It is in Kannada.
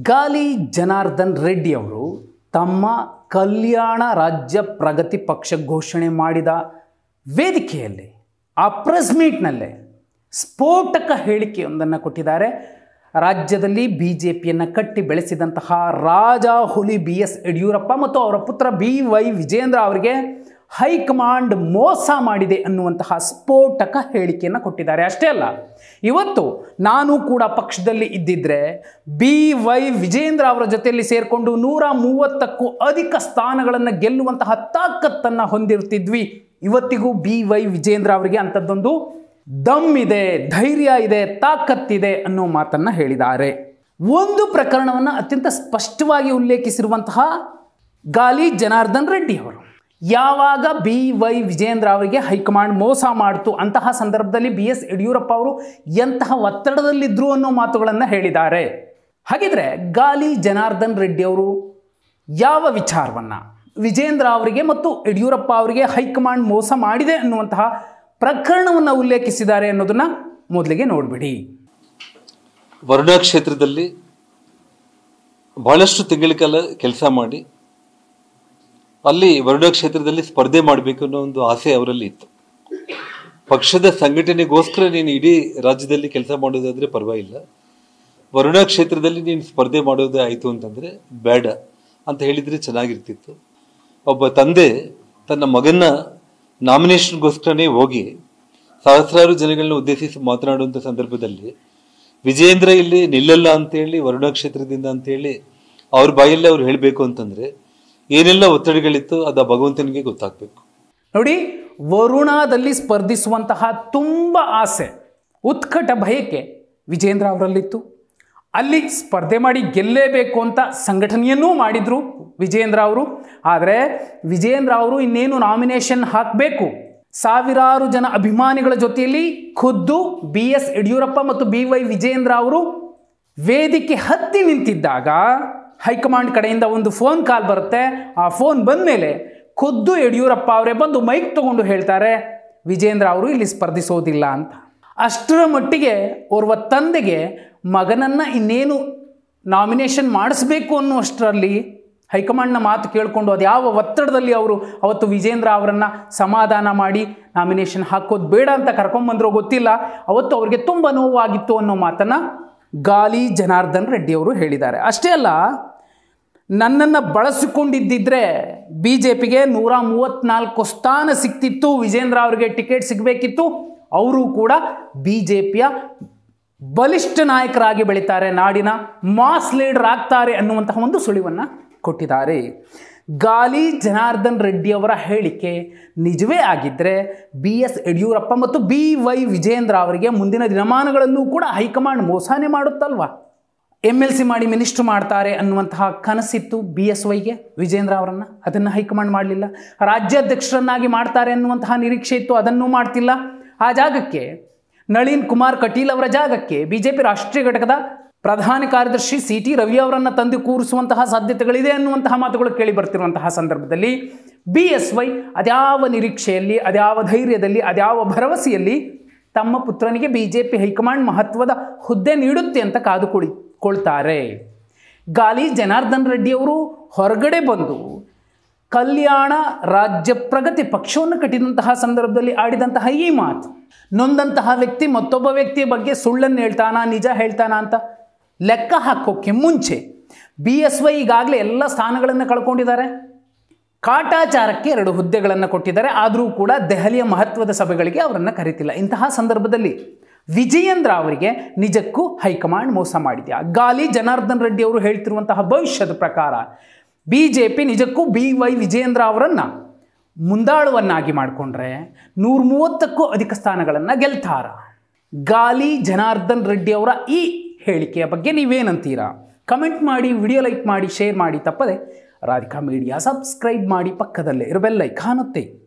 ಗಾಲಿ ಜನಾರ್ದನ್ ರೆಡ್ಡಿ ಅವರು ತಮ್ಮ ಕಲ್ಯಾಣ ರಾಜ್ಯ ಪ್ರಗತಿ ಪಕ್ಷ ಘೋಷಣೆ ಮಾಡಿದ ವೇದಿಕೆಯಲ್ಲಿ ಆ ಪ್ರೆಸ್ ಮೀಟ್ನಲ್ಲೇ ಸ್ಫೋಟಕ ಹೇಳಿಕೆಯೊಂದನ್ನು ಕೊಟ್ಟಿದ್ದಾರೆ ರಾಜ್ಯದಲ್ಲಿ ಬಿ ಜೆ ಪಿಯನ್ನು ಕಟ್ಟಿ ಬೆಳೆಸಿದಂತಹ ರಾಜ ಹುಲಿ ಬಿ ಎಸ್ ಯಡಿಯೂರಪ್ಪ ಮತ್ತು ಅವರ ಪುತ್ರ ಬಿ ವೈ ವಿಜೇಂದ್ರ ಅವರಿಗೆ ಹೈಕಮಾಂಡ್ ಮೋಸ ಮಾಡಿದೆ ಅನ್ನುವಂತಹ ಸ್ಫೋಟಕ ಹೇಳಿಕೆಯನ್ನು ಕೊಟ್ಟಿದ್ದಾರೆ ಅಷ್ಟೇ ಅಲ್ಲ ಇವತ್ತು ನಾನು ಕೂಡ ಪಕ್ಷದಲ್ಲಿ ಇದ್ದಿದ್ರೆ ಬಿ ವೈ ವಿಜೇಂದ್ರ ಅವರ ಜೊತೆಯಲ್ಲಿ ಸೇರಿಕೊಂಡು ನೂರ ಮೂವತ್ತಕ್ಕೂ ಅಧಿಕ ಸ್ಥಾನಗಳನ್ನು ಗೆಲ್ಲುವಂತಹ ತಾಕತ್ತನ್ನು ಹೊಂದಿರ್ತಿದ್ವಿ ಇವತ್ತಿಗೂ ಬಿ ವೈ ವಿಜೇಂದ್ರ ಅವರಿಗೆ ಅಂಥದ್ದೊಂದು ದಮ್ ಇದೆ ಧೈರ್ಯ ಇದೆ ತಾಕತ್ತಿದೆ ಅನ್ನೋ ಮಾತನ್ನು ಹೇಳಿದ್ದಾರೆ ಒಂದು ಪ್ರಕರಣವನ್ನು ಅತ್ಯಂತ ಸ್ಪಷ್ಟವಾಗಿ ಉಲ್ಲೇಖಿಸಿರುವಂತಹ ಗಾಲಿ ಜನಾರ್ದನ್ ರೆಡ್ಡಿ ಅವರು ಯಾವಾಗ ಬಿ ವೈ ವಿಜೇಂದ್ರ ಅವರಿಗೆ ಹೈಕಮಾಂಡ್ ಮೋಸ ಮಾಡಿತು ಅಂತಹ ಸಂದರ್ಭದಲ್ಲಿ ಬಿ ಎಸ್ ಯಡಿಯೂರಪ್ಪ ಅವರು ಎಂತಹ ಒತ್ತಡದಲ್ಲಿದ್ದರು ಅನ್ನೋ ಮಾತುಗಳನ್ನು ಹೇಳಿದ್ದಾರೆ ಹಾಗಿದ್ರೆ ಗಾಲಿ ಜನಾರ್ದನ್ ರೆಡ್ಡಿ ಅವರು ಯಾವ ವಿಚಾರವನ್ನು ವಿಜೇಂದ್ರ ಅವರಿಗೆ ಮತ್ತು ಯಡಿಯೂರಪ್ಪ ಅವರಿಗೆ ಹೈಕಮಾಂಡ್ ಮೋಸ ಮಾಡಿದೆ ಅನ್ನುವಂತಹ ಪ್ರಕರಣವನ್ನು ಉಲ್ಲೇಖಿಸಿದ್ದಾರೆ ಅನ್ನೋದನ್ನು ಮೊದಲಿಗೆ ನೋಡಿಬಿಡಿ ವರುಣಾ ಕ್ಷೇತ್ರದಲ್ಲಿ ಬಹಳಷ್ಟು ತಿಂಗಳ ಕಾಲ ಕೆಲಸ ಮಾಡಿ ಅಲ್ಲಿ ವರುಣಾ ಕ್ಷೇತ್ರದಲ್ಲಿ ಸ್ಪರ್ಧೆ ಮಾಡಬೇಕು ಅನ್ನೋ ಒಂದು ಆಸೆ ಅವರಲ್ಲಿ ಇತ್ತು ಪಕ್ಷದ ಸಂಘಟನೆಗೋಸ್ಕರ ನೀನು ಇಡೀ ರಾಜ್ಯದಲ್ಲಿ ಕೆಲಸ ಮಾಡೋದಾದ್ರೆ ಪರವಾಗಿಲ್ಲ ವರುಣಾ ಕ್ಷೇತ್ರದಲ್ಲಿ ನೀನು ಸ್ಪರ್ಧೆ ಮಾಡೋದೇ ಆಯಿತು ಅಂತಂದ್ರೆ ಬೇಡ ಅಂತ ಹೇಳಿದ್ರೆ ಚೆನ್ನಾಗಿರ್ತಿತ್ತು ಒಬ್ಬ ತಂದೆ ತನ್ನ ಮಗನ ನಾಮಿನೇಷನ್ಗೋಸ್ಕರನೇ ಹೋಗಿ ಸಹಸ್ರಾರು ಜನಗಳನ್ನ ಉದ್ದೇಶಿಸಿ ಮಾತನಾಡುವಂಥ ಸಂದರ್ಭದಲ್ಲಿ ವಿಜೇಂದ್ರ ಇಲ್ಲಿ ನಿಲ್ಲಲ್ಲ ಅಂತೇಳಿ ವರುಣಾ ಕ್ಷೇತ್ರದಿಂದ ಅಂತೇಳಿ ಅವ್ರ ಬಾಯಲ್ಲೇ ಅವ್ರು ಹೇಳಬೇಕು ಅಂತಂದ್ರೆ ಏನೆಲ್ಲ ಒತ್ತಡಗಳಿತ್ತು ಅದು ಆ ಭಗವಂತನಿಗೆ ಗೊತ್ತಾಗಬೇಕು ನೋಡಿ ವರುಣಾದಲ್ಲಿ ಸ್ಪರ್ಧಿಸುವಂತಹ ತುಂಬ ಆಸೆ ಉತ್ಕಟ ಭಯಕ್ಕೆ ವಿಜೇಂದ್ರ ಅವರಲ್ಲಿತ್ತು ಅಲ್ಲಿ ಸ್ಪರ್ಧೆ ಮಾಡಿ ಗೆಲ್ಲೇಬೇಕು ಅಂತ ಸಂಘಟನೆಯನ್ನೂ ಮಾಡಿದರು ವಿಜೇಂದ್ರ ಅವರು ಆದರೆ ವಿಜೇಂದ್ರ ಅವರು ಇನ್ನೇನು ನಾಮಿನೇಷನ್ ಹಾಕಬೇಕು ಸಾವಿರಾರು ಜನ ಅಭಿಮಾನಿಗಳ ಜೊತೆಯಲ್ಲಿ ಖುದ್ದು ಬಿ ಎಸ್ ಯಡಿಯೂರಪ್ಪ ಮತ್ತು ಬಿ ವೈ ವಿಜೇಂದ್ರ ಅವರು ವೇದಿಕೆ ಹತ್ತಿ ನಿಂತಿದ್ದಾಗ ಹೈಕಮಾಂಡ್ ಕಡೆಯಿಂದ ಒಂದು ಫೋನ್ ಕಾಲ್ ಬರುತ್ತೆ ಆ ಫೋನ್ ಬಂದ ಮೇಲೆ ಖುದ್ದು ಯಡಿಯೂರಪ್ಪ ಅವರೇ ಬಂದು ಮೈಕ್ ತಗೊಂಡು ಹೇಳ್ತಾರೆ ವಿಜೇಂದ್ರ ಅವರು ಇಲ್ಲಿ ಸ್ಪರ್ಧಿಸೋದಿಲ್ಲ ಅಂತ ಅಷ್ಟರ ಮಟ್ಟಿಗೆ ಓರ್ವ ತಂದೆಗೆ ಮಗನನ್ನು ಇನ್ನೇನು ನಾಮಿನೇಷನ್ ಮಾಡಿಸ್ಬೇಕು ಅನ್ನುವಷ್ಟರಲ್ಲಿ ಹೈಕಮಾಂಡ್ನ ಮಾತು ಕೇಳಿಕೊಂಡು ಅದು ಯಾವ ಒತ್ತಡದಲ್ಲಿ ಅವರು ಅವತ್ತು ವಿಜೇಂದ್ರ ಅವರನ್ನು ಸಮಾಧಾನ ಮಾಡಿ ನಾಮಿನೇಷನ್ ಹಾಕೋದು ಬೇಡ ಅಂತ ಕರ್ಕೊಂಬಂದ್ರೋ ಗೊತ್ತಿಲ್ಲ ಅವತ್ತು ಅವರಿಗೆ ತುಂಬ ನೋವಾಗಿತ್ತು ಅನ್ನೋ ಮಾತನ್ನು ಗಾಲಿ ಜನಾರ್ದನ್ ರೆಡ್ಡಿ ಅವರು ಹೇಳಿದ್ದಾರೆ ಅಷ್ಟೇ ಅಲ್ಲ ನನ್ನನ್ನು ಬಳಸಿಕೊಂಡಿದ್ದಿದ್ರೆ ಬಿ ಜೆ ಪಿಗೆ ನೂರ ಮೂವತ್ತ್ನಾಲ್ಕು ಸ್ಥಾನ ಸಿಕ್ತಿತ್ತು ವಿಜೇಂದ್ರ ಅವರಿಗೆ ಟಿಕೆಟ್ ಸಿಗಬೇಕಿತ್ತು ಅವರು ಕೂಡ ಬಿ ಜೆ ಪಿಯ ಬಲಿಷ್ಠ ನಾಯಕರಾಗಿ ಬೆಳೀತಾರೆ ನಾಡಿನ ಮಾಸ್ ಲೀಡರ್ ಆಗ್ತಾರೆ ಅನ್ನುವಂತಹ ಒಂದು ಸುಳಿವನ್ನು ಕೊಟ್ಟಿದ್ದಾರೆ ಗಾಲಿ ಜನಾರ್ದನ್ ರೆಡ್ಡಿ ಅವರ ಹೇಳಿಕೆ ನಿಜವೇ ಆಗಿದ್ದರೆ ಬಿ ಎಸ್ ಯಡಿಯೂರಪ್ಪ ಮತ್ತು ಬಿ ವೈ ವಿಜೇಂದ್ರ ಅವರಿಗೆ ಮುಂದಿನ ದಿನಮಾನಗಳಲ್ಲೂ ಕೂಡ ಹೈಕಮಾಂಡ್ ಮೋಸನೇ ಮಾಡುತ್ತಲ್ವಾ ಎಮ್ ಎಲ್ ಸಿ ಮಾಡಿ ಮಿನಿಸ್ಟ್ರ್ ಮಾಡ್ತಾರೆ ಅನ್ನುವಂತಹ ಕನಸಿತ್ತು ಬಿ ಎಸ್ ವೈಗೆ ವಿಜೇಂದ್ರ ಅವರನ್ನು ಅದನ್ನು ಹೈಕಮಾಂಡ್ ಮಾಡಲಿಲ್ಲ ರಾಜ್ಯಾಧ್ಯಕ್ಷರನ್ನಾಗಿ ಮಾಡ್ತಾರೆ ಅನ್ನುವಂತಹ ನಿರೀಕ್ಷೆ ಇತ್ತು ಅದನ್ನೂ ಮಾಡ್ತಿಲ್ಲ ಆ ಜಾಗಕ್ಕೆ ನಳಿನ್ ಕುಮಾರ್ ಕಟೀಲ್ ಅವರ ಜಾಗಕ್ಕೆ ಬಿ ಜೆ ಪಿ ರಾಷ್ಟ್ರೀಯ ಘಟಕದ ಪ್ರಧಾನ ಕಾರ್ಯದರ್ಶಿ ಸಿ ಟಿ ರವಿ ಅವರನ್ನು ತಂದು ಕೂರಿಸುವಂತಹ ಸಾಧ್ಯತೆಗಳಿದೆ ಅನ್ನುವಂತಹ ಮಾತುಗಳು ಕೇಳಿ ಬರ್ತಿರುವಂತಹ ಸಂದರ್ಭದಲ್ಲಿ ಬಿ ಎಸ್ ವೈ ಅದ್ಯಾವ ನಿರೀಕ್ಷೆಯಲ್ಲಿ ಅದ್ಯಾವ ಧೈರ್ಯದಲ್ಲಿ ಅದ್ಯಾವ ಭರವಸೆಯಲ್ಲಿ ತಮ್ಮ ಪುತ್ರನಿಗೆ ಬಿ ಜೆ ಪಿ ಹೈಕಮಾಂಡ್ ಮಹತ್ವದ ಹುದ್ದೆ ನೀಡುತ್ತೆ ಅಂತ ಕಾದು ಕುಳಿ ಕೊಳ್ತಾರೆ ಗಾಲಿ ಜನಾರ್ದನ್ ರೆಡ್ಡಿ ಅವರು ಹೊರಗಡೆ ಬಂದು ಕಲ್ಯಾಣ ರಾಜ್ಯ ಪ್ರಗತಿ ಪಕ್ಷವನ್ನು ಕಟ್ಟಿದಂತಹ ಸಂದರ್ಭದಲ್ಲಿ ಆಡಿದಂತಹ ಈ ಮಾತು ನೊಂದಂತಹ ವ್ಯಕ್ತಿ ಮತ್ತೊಬ್ಬ ವ್ಯಕ್ತಿಯ ಬಗ್ಗೆ ಸುಳ್ಳನ್ನು ಹೇಳ್ತಾನ ನಿಜ ಹೇಳ್ತಾನ ಅಂತ ಲೆಕ್ಕ ಹಾಕೋಕ್ಕೆ ಮುಂಚೆ ಬಿ ಎಸ್ ವೈ ಈಗಾಗಲೇ ಎಲ್ಲ ಸ್ಥಾನಗಳನ್ನು ಕಳ್ಕೊಂಡಿದ್ದಾರೆ ಕಾಟಾಚಾರಕ್ಕೆ ಎರಡು ಹುದ್ದೆಗಳನ್ನು ಕೊಟ್ಟಿದ್ದಾರೆ ಆದರೂ ಕೂಡ ದೆಹಲಿಯ ಮಹತ್ವದ ಸಭೆಗಳಿಗೆ ಅವರನ್ನು ಕರೀತಿಲ್ಲ ಇಂತಹ ಸಂದರ್ಭದಲ್ಲಿ ವಿಜಯೇಂದ್ರ ಅವರಿಗೆ ನಿಜಕ್ಕೂ ಹೈಕಮಾಂಡ್ ಮೋಸ ಮಾಡಿದೆಯಾ ಗಾಲಿ ಜನಾರ್ದನ್ ರೆಡ್ಡಿ ಅವರು ಹೇಳ್ತಿರುವಂತಹ ಭವಿಷ್ಯದ ಪ್ರಕಾರ ಬಿ ಜೆ ಪಿ ನಿಜಕ್ಕೂ ಬಿ ವೈ ವಿಜಯೇಂದ್ರ ಅವರನ್ನು ಮುಂದಾಳುವನ್ನಾಗಿ ಮಾಡಿಕೊಂಡ್ರೆ ನೂರ ಮೂವತ್ತಕ್ಕೂ ಅಧಿಕ ಸ್ಥಾನಗಳನ್ನು ಗೆಲ್ತಾರ ಗಾಲಿ ಜನಾರ್ದನ್ ರೆಡ್ಡಿ ಅವರ ಈ ಹೇಳಿಕೆಯ ಬಗ್ಗೆ ನೀವೇನಂತೀರಾ ಕಮೆಂಟ್ ಮಾಡಿ ವಿಡಿಯೋ ಲೈಕ್ ಮಾಡಿ ಶೇರ್ ಮಾಡಿ ತಪ್ಪದೆ ರಾಧಿಕಾ ಮೀಡಿಯಾ ಸಬ್ಸ್ಕ್ರೈಬ್ ಮಾಡಿ ಪಕ್ಕದಲ್ಲೇ ಇರೋ ಬೆಲ್ ಐಕಾನ್ ಒತ್ತಿ